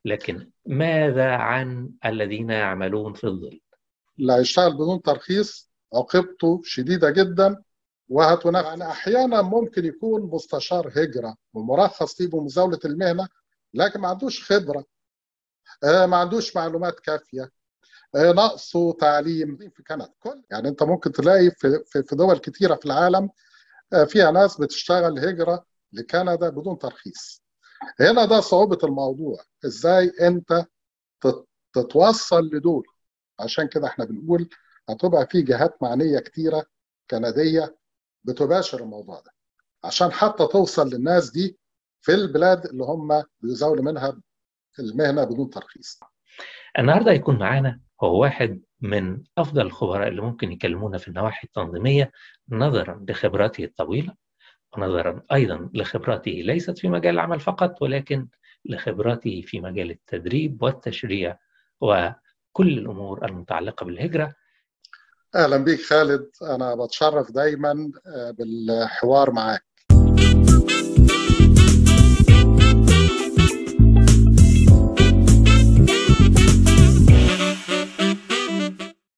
لكن ماذا عن الذين يعملون في الظل؟ اللي هيشتغل بدون ترخيص عقوبته شديده جدا وهتنفذ يعني احيانا ممكن يكون مستشار هجره ومرخص ليه بمزاوله المهنه لكن ما عندوش خبره آه، ما عندوش معلومات كافيه آه، نقصه تعليم في كندا كل يعني انت ممكن تلاقي في في دول كثيره في العالم آه، فيها ناس بتشتغل هجره لكندا بدون ترخيص هنا ده صعوبه الموضوع ازاي انت تتوصل لدول عشان كده احنا بنقول هتبقى في جهات معنيه كتيره كنديه بتباشر الموضوع ده عشان حتى توصل للناس دي في البلاد اللي هم بيزاولوا منها المهنه بدون ترخيص. النهارده يكون معانا هو واحد من افضل الخبراء اللي ممكن يكلمونا في النواحي التنظيميه نظرا لخبراته الطويله ونظرا ايضا لخبراته ليست في مجال العمل فقط ولكن لخبراته في مجال التدريب والتشريع وكل الامور المتعلقه بالهجره. اهلا بك خالد انا بتشرف دايما بالحوار معاك.